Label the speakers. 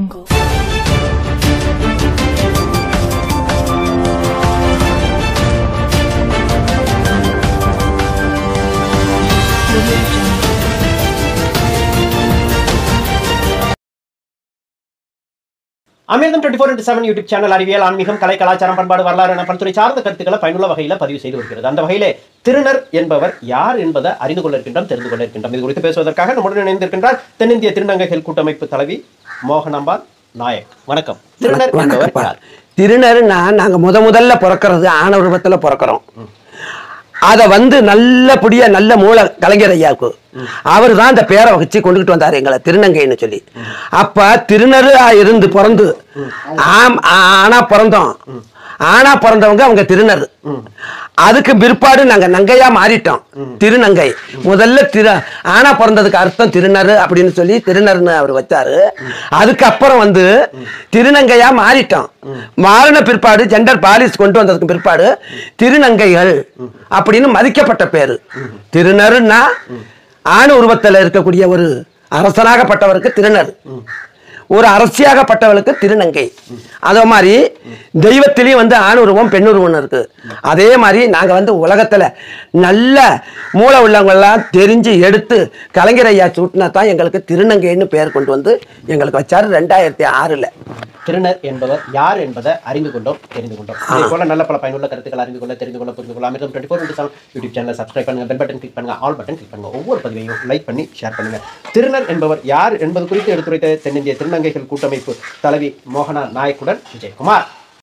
Speaker 1: அமிர்தம் twenty four seven YouTube channel அறிவியல் ஆன்மீகம் கலை கலாச்சாரம் பண்பாடு வரலாறு என பல்துறை சார்ந்த கருத்துக்களை பயனுள்ள வகையில் பதிவு செய்து வருகிறது அந்த வகையிலே திருநர் என்பவர் யார் என்பதை அறிந்து கொள்ள இருக்கின்றோம் தெரிந்து கொள்ள இருக்கின்றோம் இது குறித்து பேசுவதற்காக நம்முடன் இணைந்திருக்கின்றார் தென்னிந்திய திருநங்கைகள் கூட்டமைப்பு தலைவி மோகனாம்பாள் நாயக் வணக்கம் திருநர் என்பவர் யார்
Speaker 2: திருநருன்னா நாங்க முத முதல்ல பிறக்கிறது ஆண உருவத்துல பிறக்கிறோம் அத வந்து நல்லபடியா நல்ல மூல கலைஞர் ஐயாவுக்கு அவர் தான் அந்த பேரை வச்சு கொண்டுகிட்டு வந்தாரு எங்களை திருநங்கைன்னு சொல்லி அப்ப திருநருா இருந்து பிறந்து ஆம் ஆனா பிறந்தோம் ஆனா பிறந்தவங்க அவங்க திருநர் அதுக்கு பிற்பாடு நாங்க நங்கையா மாறிட்டோம் திருநங்கை முதல்ல திரு ஆனா பிறந்ததுக்கு அர்த்தம் திருநர் அப்படின்னு சொல்லி திருநர்னு அவர் வச்சாரு அதுக்கப்புறம் வந்து திருநங்கையா மாறிட்டோம் மாறின பிற்பாடு ஜெண்டர் பாலிஸ் கொண்டு வந்ததுக்கு பிற்பாடு திருநங்கைகள் அப்படின்னு மதிக்கப்பட்ட பேரு திருநருன்னா ஆண் உருவத்தில் இருக்கக்கூடிய ஒரு அரசனாகப்பட்டவருக்கு திருநர் ஒரு அரசியாகப்பட்டவளுக்கு திருநங்கை அதே மாதிரி தெய்வத்திலையும் வந்து ஆண் உருவம் பெண் உருவம் இருக்கு அதே மாதிரி நாங்க வந்து உலகத்துல நல்ல மூளை உள்ளவங்க எல்லாம் தெரிஞ்சு எடுத்து கலைஞர் ஐயா சூட்டினா தான் எங்களுக்கு திருநங்கைன்னு பெயர் கொண்டு வந்து எங்களுக்கு வச்சாரு ரெண்டாயிரத்தி ஆறுல
Speaker 1: திருநர் என்பவர் யார் என்பதை அறிந்து கொண்டோம் தெரிந்து கொண்டோம் இதே போல நல்ல பல பயனுள்ள கருத்துக்கள் அறிந்து கொள்ள தெரிந்து கொள்ள புரிந்து கொள்ள Amirtham twenty four seven YouTube channel subscribe பண்ணுங்க பெல் பட்டன் கிளிக் பண்ணுங்க ஆல் பட்டன் கிளிக் பண்ணுங்க ஒவ்வொரு பதிவையும் லைக் பண்ணி ஷேர் பண்ணுங்க திருநர் என்பவர் யார் என்பது குறித்து எடுத்துரைத்த தென்னிந்திய திருநங்கைகள் கூட்டமைப்பு தலைவி மோகனா நாயக்குடன் விஜயகுமார்